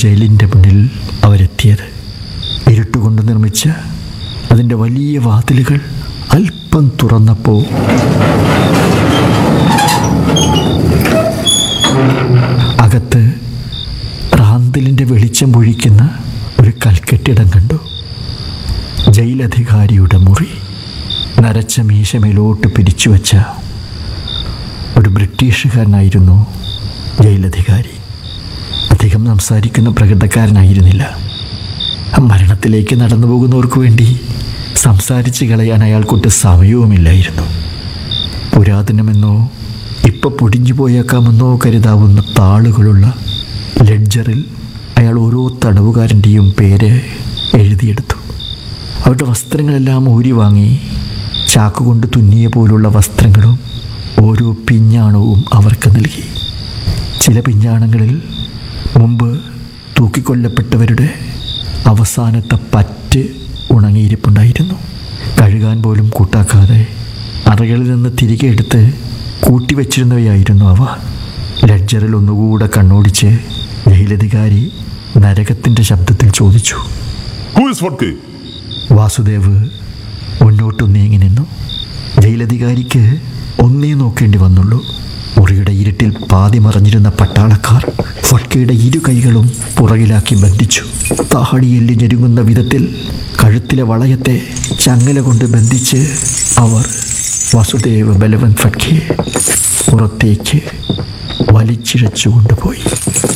ജയിലിൻ്റെ മുന്നിൽ അവരെത്തിയത് ഇരുട്ടുകൊണ്ട് നിർമ്മിച്ച അതിൻ്റെ വലിയ വാതിലുകൾ അല്പം തുറന്നപ്പോൾ അകത്ത് റാന്തലിൻ്റെ വെളിച്ചം പൊഴിക്കുന്ന ഒരു കൽക്കെട്ടിടം കണ്ടു ജയിലധികാരിയുടെ മുറി നരച്ച മീശമേലോട്ട് പിരിച്ചു വച്ച ഒരു ബ്രിട്ടീഷുകാരനായിരുന്നു ജയിലധികാരി അധികം സംസാരിക്കുന്ന പ്രകൃതക്കാരനായിരുന്നില്ല മരണത്തിലേക്ക് നടന്നു പോകുന്നവർക്ക് വേണ്ടി സംസാരിച്ച് കളയാൻ അയാൾക്കൊട്ട് സമയവുമില്ലായിരുന്നു പുരാതനമെന്നോ ഇപ്പൊ പൊടിഞ്ഞു പോയേക്കാമെന്നോ കരുതാവുന്ന താളുകളുള്ള ലെഡ്ജറിൽ അയാൾ ഓരോ തടവുകാരൻ്റെയും പേര് എഴുതിയെടുത്തു അവരുടെ വസ്ത്രങ്ങളെല്ലാം ഊരി വാങ്ങി ചാക്കുകൊണ്ട് തുന്നിയ പോലുള്ള വസ്ത്രങ്ങളും ഓരോ പിഞ്ഞാണവും അവർക്ക് നൽകി ചില പിഞ്ഞാണങ്ങളിൽ മുമ്പ് തൂക്കിക്കൊല്ലപ്പെട്ടവരുടെ അവസാനത്തെ പറ്റ് ഉണങ്ങിയിരിപ്പുണ്ടായിരുന്നു കഴുകാൻ പോലും കൂട്ടാക്കാതെ അറകളിൽ നിന്ന് തിരികെ എടുത്ത് കൂട്ടിവെച്ചിരുന്നവയായിരുന്നു അവ ലഡ്ജറിൽ ഒന്നുകൂടെ കണ്ണോടിച്ച് ജയിലധികാരി നരകത്തിൻ്റെ ശബ്ദത്തിൽ ചോദിച്ചു Who is Vodka? വാസുദേവ് മുന്നോട്ടു നീങ്ങി നിന്നു ജയിലധികാരിക്ക് ഒന്നേ നോക്കേണ്ടി വന്നുള്ളൂ മുറിയുടെ ഇരുട്ടിൽ പാതി മറഞ്ഞിരുന്ന പട്ടാളക്കാർ ഫട്കയുടെ ഇരു കൈകളും പുറകിലാക്കി ബന്ധിച്ചു താടിയെല്ലി ഞെരുങ്ങുന്ന വിധത്തിൽ കഴുത്തിലെ വളയത്തെ ചങ്ങല കൊണ്ട് ബന്ധിച്ച് അവർ വാസുദേവ് ബലവൻ ഫട്കയെ പുറത്തേക്ക് വലിച്ചിഴച്ചു കൊണ്ടുപോയി